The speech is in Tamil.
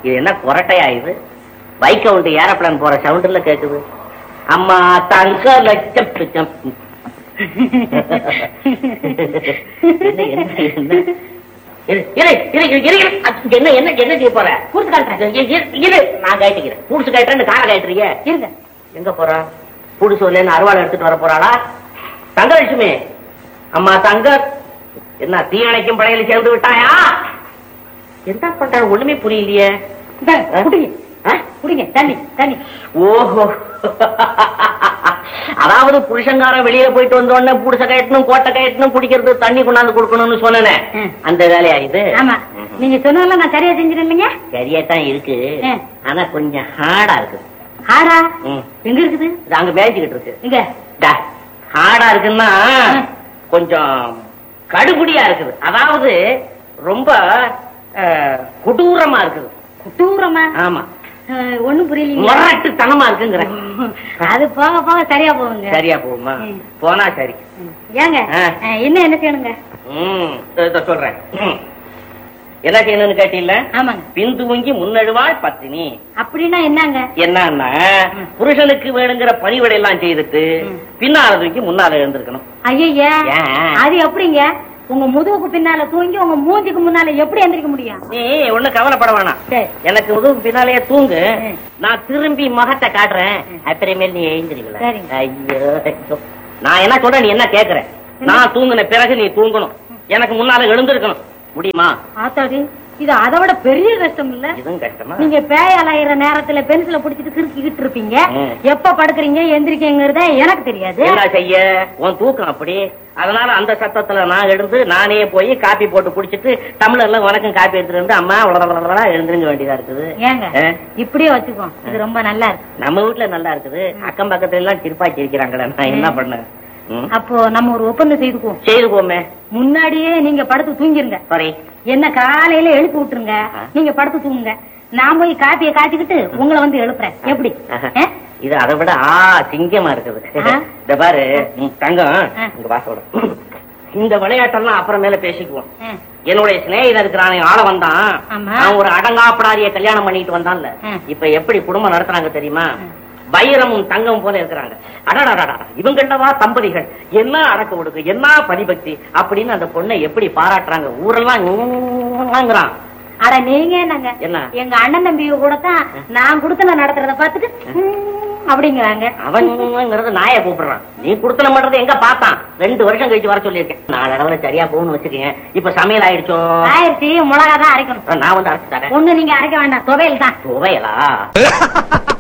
இது என்ன கொரட்டையா இது பைக் கவுண்ட் ஏரோப்ளேன் போற சவுண்டுல கேக்குது அம்மா தங்க லட்சம் பிச்சம். என்ன என்ன என்ன இரு, இரு, இரு, இரு, இரு, இரு. அது என்ன என்ன என்ன செய்ய போற கூடுசு காட்டுறேன் இரு, இரு, இரு, நான் கட்டிக்கிறேன் கூடுசு கட்டுறேன்னு காலை கட்டுறீங்க இருங்க எங்க போறா கூடுசு வரலன்னு அருவாளை எடுத்துட்டு வர போறாளா தங்கலட்சுமி அம்மா தங்க என்ன தீயணைக்கும் படையில சேர்ந்து விட்டாயா என்ன பண்ற ஒண்ணுமே புரியலையே குடிங்க ஆ? குடிங்க தண்ணி தண்ணி ஓஹோ அதாவது புருஷங்காரன் வெளியில போயிட்டு வந்த உடனே புடிச கயட்டணும் கோட்டை கயட்டணும் குடிக்கிறது தண்ணி கொண்டாந்து கொடுக்கணும்னு சொன்னேனே ம். அந்த வேலையா இது ஆமா நீங்க சொன்னதெல்லாம் நான் சரியா செஞ்சிருந்தீங்க இல்லைங்க சரியா தான் இருக்கு ம். ஆனா கொஞ்சம் ஹார்டா இருக்குது ஆடா ம். எங்க இருக்குது இது அங்க மேய்ச்சிக்கிட்டு இருக்கு இங்க டா, ஹார்டா இருக்குன்னா ம். கொஞ்சம் கடுபுடியா இருக்குது அதாவது ரொம்ப அஹ், கொடூரமா இருக்குது குட்டூரமா ஆமா ஒண்ணும் புரியலீங்க முரட்டுத்தனமா இருக்குங்கிற அது போக போக சரியா போகுங்க சரியா போகுமா ம். போனா சரி ம். ஏங்க ஆ. ஆ, என்ன என்ன செய்யணுங்க ம், இதோ இதோ சொல்றேன் ம். என்ன செய்யணும்னு கேட்டீங்கள ஆமாங்க பிந்துவங்கி முன்னழுவாள் பத்தினி அப்படின்னா என்னங்க என்னன்னா ம். புருஷனுக்கு வேணுங்கிற பணிவிடை எல்லாம் செய்துட்டு ம். பின்னால தூக்கி முன்னால எழுந்திருக்கணும் ஐயா ஏன்? அது எப்படிங்க உங்க முதுகுக்கு பின்னால தூங்கி உங்க மூஞ்சிக்கு முன்னால எப்படி எந்திரிக்க முடியும் நீ ஒண்ணு கவலைப்பட வேணாம் சரி எனக்கு முதுகு பின்னாலேயே தூங்கு ம். நான் திரும்பி முகத்தை காட்டுறேன் ம். அப்புறமேல் நீ எழுந்திருக்கல சரிங்க. ஐயோ ஐயோ. நான் என்ன சொல்றேன் நீ என்ன கேக்குற நான் தூங்குன பிறகு நீ தூங்கணும் எனக்கு முன்னால எழுந்திருக்கணும் முடியுமா ஆத்தாடி இது அதை விட பெரிய கஷ்டம் இல்ல இதுவும் கஷ்டமா நீங்க பேய் அலையிற நேரத்துல பென்சில புடிச்சிட்டு கிறுக்கிட்டு இருப்பீங்க ம். எப்ப படுக்குறீங்க எந்திரிக்கங்கிறத எனக்கு தெரியாது என்ன செய்ய உன் தூக்கம் அப்படி அதனால அந்த சத்தத்துல நான் எழுந்து நானே போய் காப்பி போட்டு குடிச்சிட்டு டம்ளர்ல உனக்கும் காப்பி எடுத்துட்டு வந்து அம்மா உலக எழுந்திருக்க வேண்டியதா இருக்குது ஏங்க ஆ? இப்படியே வச்சுக்கோ இது ரொம்ப நல்லா இருக்கு நம்ம வீட்டுல நல்லா இருக்குது அக்கம் பக்கத்துல எல்லாம் சிரிப்பாக்கி இருக்கிறாங்களே நான் என்ன பண்ணேன் ம். அப்போ நம்ம ஒரு ஒப்பந்தம் செய்துக்குவோம் செய்து போமே முன்னாடியே நீங்க படுத்து தூங்கிருங்க சாரி என்ன காலையில எழுப்பி விட்டுருங்க ஆ. நீங்க படுத்து தூங்குங்க நான் போய் காப்பியை காய்ச்சிக்கிட்டு உங்களை வந்து எழுப்புறேன் எப்படி ஆ? இது அதை விட ஆ சிங்கமா இருக்குது ஆ? இந்த பாரு ம், தங்கம் ஆ. உங்க வாசோட இந்த விளையாட்டெல்லாம் அப்புறமேல பேசிக்குவோம் ஆ. என்னுடைய சிநேகிதன் இருக்கிறானே ஆள வந்தான் ஆமா. அவன் ஒரு அடங்காப்படாரிய கல்யாணம் பண்ணிட்டு வந்தான்ல ம். இப்ப எப்படி குடும்பம் நடத்துறாங்க தெரியுமா ம். வைரமும் தங்கம் போல இருக்கிறாங்க அடடடடா இவங்கண்டவா தம்பதிகள் என்ன அடக்க ஒடுக்கு என்ன பரிபக்தி அப்படின்னு அந்த பொண்ணை எப்படி பாராட்டுறாங்க ஊரெல்லாம் ங்கிறான் அட நீங்க என்னங்க என்ன? எங்க அண்ணன் தம்பி கூட தான் நான் குடுத்தன நடத்துறத பார்த்துட்டு ம், அப்படிங்கிறாங்க அவன்ங்கிறது நாயை கூப்பிடுறான் நீ குடுத்தன பண்றது எங்க பார்த்தான் ரெண்டு வருஷம் கழிச்சு வர சொல்லியிருக்கேன் நாலு அளவுல சரியா போகணும்னு வச்சுக்கேன் இப்ப சமையல் ஆயிடுச்சோ ஆயிரத்தி மிளகா தான் அரைக்கணும் நான் வந்து அரைச்சு தரேன் ஒண்ணு நீங்க அரைக்க வேண்டாம் துவையல் தான் துவையலா